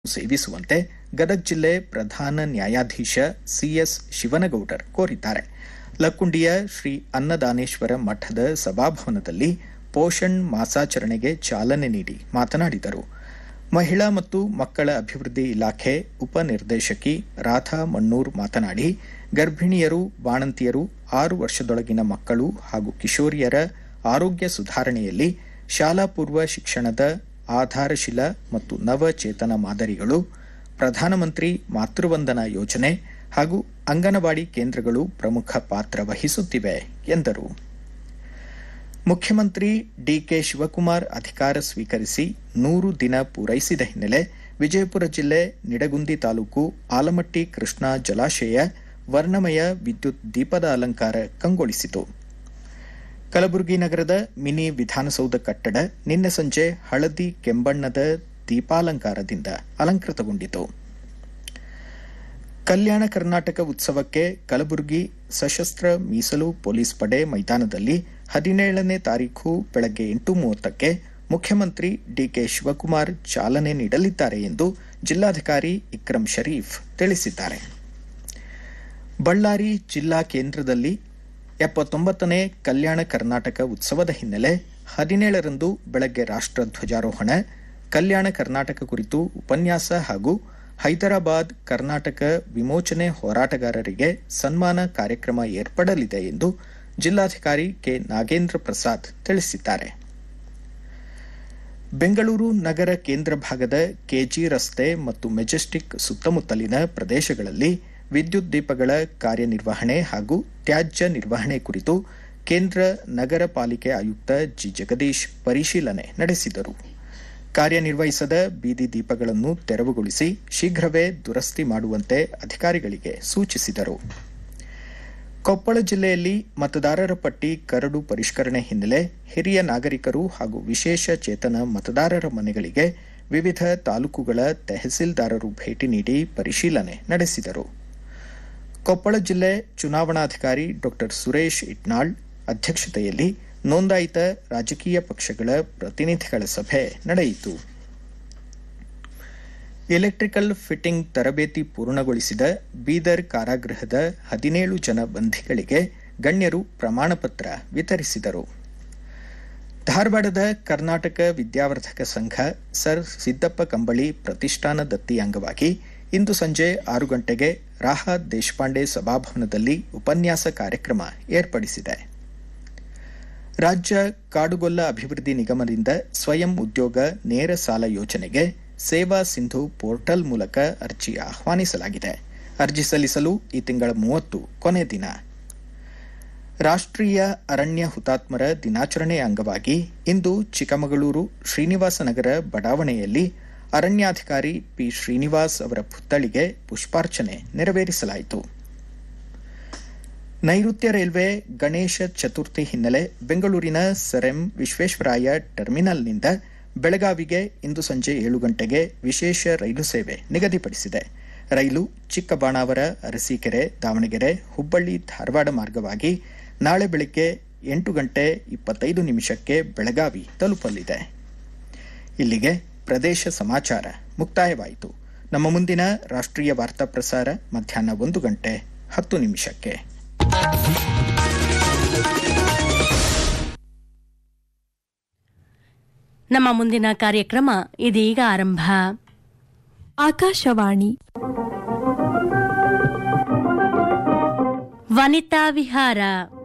ಸೇವಿಸುವಂತೆ ಗದಗ ಜಿಲ್ಲೆ ಪ್ರಧಾನ ನ್ಯಾಯಾಧೀಶ ಸಿಎಸ್ ಶಿವನಗೌಡರ್ ಕೋರಿದ್ದಾರೆ ಲಕ್ಕುಂಡಿಯ ಶ್ರೀ ಅನ್ನದಾನೇಶ್ವರ ಮಠದ ಸಭಾಭವನದಲ್ಲಿ ಪೋಷಣ್ ಮಾಸಾಚರಣೆಗೆ ಚಾಲನೆ ನೀಡಿ ಮಾತನಾಡಿದರು ಮಹಿಳಾ ಮತ್ತು ಮಕ್ಕಳ ಅಭಿವೃದ್ಧಿ ಇಲಾಖೆ ಉಪನಿರ್ದೇಶಕಿ ರಾಧಾ ಮಣ್ಣೂರ್ ಮಾತನಾಡಿ ಗರ್ಭಿಣಿಯರು ಬಾಣಂತಿಯರು ಆರು ವರ್ಷದೊಳಗಿನ ಮಕ್ಕಳು ಹಾಗೂ ಕಿಶೋರಿಯರ ಆರೋಗ್ಯ ಸುಧಾರಣೆಯಲ್ಲಿ ಶಾಲಾ ಪೂರ್ವ ಶಿಕ್ಷಣದ ಆಧಾರಶಿಲ ಮತ್ತು ನವಚೇತನ ಮಾದರಿಗಳು ಪ್ರಧಾನಮಂತ್ರಿ ಮಾತೃವಂದನಾ ಯೋಜನೆ ಹಾಗೂ ಅಂಗನವಾಡಿ ಕೇಂದ್ರಗಳು ಪ್ರಮುಖ ಪಾತ್ರ ವಹಿಸುತ್ತಿವೆ ಎಂದರು ಮುಖ್ಯಮಂತ್ರಿ ಡಿಕೆ ಶಿವಕುಮಾರ್ ಅಧಿಕಾರ ಸ್ವೀಕರಿಸಿ ನೂರು ದಿನ ಪೂರೈಸಿದ ಹಿನ್ನೆಲೆ ವಿಜಯಪುರ ಜಿಲ್ಲೆ ನಿಡಗುಂದಿ ತಾಲೂಕು ಆಲಮಟ್ಟಿ ಕೃಷ್ಣಾ ಜಲಾಶಯ ವರ್ಣಮಯ ವಿದ್ಯುತ್ ದೀಪದ ಅಲಂಕಾರ ಕಂಗೊಳಿಸಿತು ಕಲಬುರಗಿ ನಗರದ ಮಿನಿ ವಿಧಾನಸೌಧ ಕಟ್ಟಡ ನಿನ್ನೆ ಸಂಜೆ ಹಳದಿ ಕೆಂಬಣ್ಣದ ದೀಪಾಲಂಕಾರದಿಂದ ಅಲಂಕೃತಗೊಂಡಿತು ಕಲ್ಯಾಣ ಕರ್ನಾಟಕ ಉತ್ಸವಕ್ಕೆ ಕಲಬುರಗಿ ಸಶಸ್ತ್ರ ಮೀಸಲು ಪೊಲೀಸ್ ಪಡೆ ಮೈದಾನದಲ್ಲಿ ಹದಿನೇಳನೇ ತಾರೀಖು ಬೆಳಗ್ಗೆ ಎಂಟು ಮೂವತ್ತಕ್ಕೆ ಮುಖ್ಯಮಂತ್ರಿ ಡಿಕೆ ಶಿವಕುಮಾರ್ ಚಾಲನೆ ನೀಡಲಿದ್ದಾರೆ ಎಂದು ಜಿಲ್ಲಾಧಿಕಾರಿ ಇಕ್ರಂ ಶರೀಫ್ ತಿಳಿಸಿದ್ದಾರೆ ಬಳ್ಳಾರಿ ಜಿಲ್ಲಾ ಕೇಂದ್ರದಲ್ಲಿ ಎಪ್ಪತ್ತೊಂಬತ್ತನೇ ಕಲ್ಯಾಣ ಕರ್ನಾಟಕ ಉತ್ಸವದ ಹಿನ್ನೆಲೆ ಹದಿನೇಳರಂದು ಬೆಳಗ್ಗೆ ರಾಷ್ಟ್ರ ಧ್ವಜಾರೋಹಣ ಕಲ್ಯಾಣ ಕರ್ನಾಟಕ ಕುರಿತು ಉಪನ್ಯಾಸ ಹಾಗೂ ಹೈದರಾಬಾದ್ ಕರ್ನಾಟಕ ವಿಮೋಚನೆ ಹೋರಾಟಗಾರರಿಗೆ ಸನ್ಮಾನ ಕಾರ್ಯಕ್ರಮ ಏರ್ಪಡಲಿದೆ ಎಂದು ಜಿಲ್ಲಾಧಿಕಾರಿ ಕೆ ನಾಗೇಂದ್ರ ಪ್ರಸಾದ್ ತಿಳಿಸಿದ್ದಾರೆ ಬೆಂಗಳೂರು ನಗರ ಕೇಂದ್ರ ಭಾಗದ ಕೆಜಿ ರಸ್ತೆ ಮತ್ತು ಮೆಜೆಸ್ಟಿಕ್ ಸುತ್ತಮುತ್ತಲಿನ ಪ್ರದೇಶಗಳಲ್ಲಿ ವಿದ್ಯುತ್ ದೀಪಗಳ ಕಾರ್ಯನಿರ್ವಹಣೆ ಹಾಗೂ ತ್ಯಾಜ್ಯ ನಿರ್ವಹಣೆ ಕುರಿತು ಕೇಂದ್ರ ನಗರ ಪಾಲಿಕೆ ಆಯುಕ್ತ ಜಿ ಜಗದೀಶ್ ಪರಿಶೀಲನೆ ನಡೆಸಿದರು ಕಾರ್ಯನಿರ್ವಹಿಸದ ಬೀದಿ ದೀಪಗಳನ್ನು ತೆರವುಗೊಳಿಸಿ ಶೀಘ್ರವೇ ದುರಸ್ತಿ ಮಾಡುವಂತೆ ಅಧಿಕಾರಿಗಳಿಗೆ ಸೂಚಿಸಿದರು ಕೊಪ್ಪಳ ಜಿಲ್ಲೆಯಲ್ಲಿ ಮತದಾರರ ಪಟ್ಟಿ ಕರಡು ಪರಿಷ್ಕರಣೆ ಹಿನ್ನೆಲೆ ಹಿರಿಯ ನಾಗರಿಕರು ಹಾಗೂ ವಿಶೇಷ ಚೇತನ ಮತದಾರರ ಮನೆಗಳಿಗೆ ವಿವಿಧ ತಾಲೂಕುಗಳ ತಹಸೀಲ್ದಾರರು ಭೇಟಿ ನೀಡಿ ಪರಿಶೀಲನೆ ನಡೆಸಿದರು ಕೊಪ್ಪಳ ಜಿಲ್ಲೆ ಚುನಾವಣಾಧಿಕಾರಿ ಡಾ ಸುರೇಶ್ ಇಟ್ನಾಳ್ ಅಧ್ಯಕ್ಷತೆಯಲ್ಲಿ ನೋಂದಾಯಿತ ರಾಜಕೀಯ ಪಕ್ಷಗಳ ಪ್ರತಿನಿಧಿಗಳ ಸಭೆ ನಡೆಯಿತು ಎಲೆಕ್ಟ್ರಿಕಲ್ ಫಿಟ್ಟಿಂಗ್ ತರಬೇತಿ ಪೂರ್ಣಗೊಳಿಸಿದ ಬೀದರ್ ಕಾರಾಗೃಹದ ಹದಿನೇಳು ಜನ ಬಂಧಿಗಳಿಗೆ ಗಣ್ಯರು ಪ್ರಮಾಣಪತ್ರ ವಿತರಿಸಿದರು ಧಾರವಾಡದ ಕರ್ನಾಟಕ ವಿದ್ಯಾವರ್ಧಕ ಸಂಘ ಸರ್ ಸಿದ್ದಪ್ಪ ಕಂಬಳಿ ಪ್ರತಿಷ್ಠಾನ ದತ್ತಿ ಅಂಗವಾಗಿ ಇಂದು ಸಂಜೆ ಆರು ಗಂಟೆಗೆ ರಾಹತ್ ದೇಶಪಾಂಡೆ ಸಭಾಭವನದಲ್ಲಿ ಉಪನ್ಯಾಸ ಕಾರ್ಯಕ್ರಮ ಏರ್ಪಡಿಸಿದೆ ರಾಜ್ಯ ಕಾಡುಗೊಲ್ಲ ಅಭಿವೃದ್ಧಿ ನಿಗಮದಿಂದ ಸ್ವಯಂ ಉದ್ಯೋಗ ನೇರ ಸಾಲ ಯೋಜನೆಗೆ ಸೇವಾ ಸಿಂಧು ಪೋರ್ಟಲ್ ಮೂಲಕ ಅರ್ಜಿ ಆಹ್ವಾನಿಸಲಾಗಿದೆ ಅರ್ಜಿ ಸಲ್ಲಿಸಲು ಈ ತಿಂಗಳ ಮೂವತ್ತು ಕೊನೆ ದಿನ ರಾಷ್ಟ್ರೀಯ ಅರಣ್ಯ ಹುತಾತ್ಮರ ದಿನಾಚರಣೆ ಅಂಗವಾಗಿ ಇಂದು ಚಿಕ್ಕಮಗಳೂರು ಶ್ರೀನಿವಾಸನಗರ ಬಡಾವಣೆಯಲ್ಲಿ ಅರಣ್ಯಾಧಿಕಾರಿ ಪಿ ಶ್ರೀನಿವಾಸ್ ಅವರ ಪುತ್ಥಳಿಗೆ ಪುಷ್ಪಾರ್ಚನೆ ನೆರವೇರಿಸಲಾಯಿತು ನೈಋತ್ಯ ರೈಲ್ವೆ ಗಣೇಶ ಚತುರ್ಥಿ ಹಿನ್ನೆಲೆ ಬೆಂಗಳೂರಿನ ಸರ್ ಎಂ ವಿಶ್ವೇಶ್ವರಾಯ ಟರ್ಮಿನಲ್ನಿಂದ ಬೆಳಗಾವಿಗೆ ಇಂದು ಸಂಜೆ ಏಳು ಗಂಟೆಗೆ ವಿಶೇಷ ರೈಲು ಸೇವೆ ನಿಗದಿಪಡಿಸಿದೆ ರೈಲು ಚಿಕ್ಕಬಾಣಾವರ ಅರಸೀಕೆರೆ ದಾವಣಗೆರೆ ಹುಬ್ಬಳ್ಳಿ ಧಾರವಾಡ ಮಾರ್ಗವಾಗಿ ನಾಳೆ ಬೆಳಗ್ಗೆ ಎಂಟು ಗಂಟೆ ಇಪ್ಪತ್ತೈದು ನಿಮಿಷಕ್ಕೆ ಬೆಳಗಾವಿ ತಲುಪಲಿದೆ ಇಲ್ಲಿಗೆ ಪ್ರದೇಶ ಸಮಾಚಾರ ಮುಕ್ತಾಯವಾಯಿತು ನಮ್ಮ ಮುಂದಿನ ರಾಷ್ಟ್ರೀಯ ವಾರ್ತಾ ಪ್ರಸಾರ ಮಧ್ಯಾಹ್ನ ಒಂದು ಗಂಟೆ ಹತ್ತು ನಿಮಿಷಕ್ಕೆ ನಮ್ಮ ಮುಂದಿನ ಕಾರ್ಯಕ್ರಮ ಇದೀಗ ಆರಂಭ ಆಕಾಶವಾಣಿ ವನಿತಾ ವಿಹಾರ